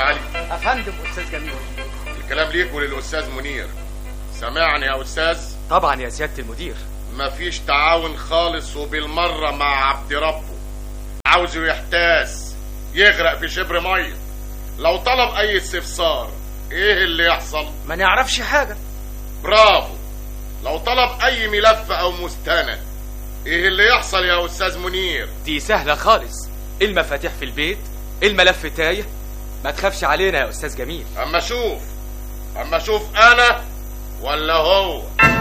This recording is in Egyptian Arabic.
علي افندم استاذ جميل الكلام ليك وللاستاذ منير سامعني يا استاذ طبعا يا سياده المدير مفيش تعاون خالص وبالمره مع عبد ربه عاوزه يحتاس يغرق في شبر ميه لو طلب اي استفسار ايه اللي يحصل ما نعرفش حاجه برافو لو طلب اي ملف او مستند ايه اللي يحصل يا استاذ منير دي سهله خالص المفاتيح في البيت الملف تايه ما تخافش علينا يا استاذ جميل اما شوف اما شوف انا ولا هو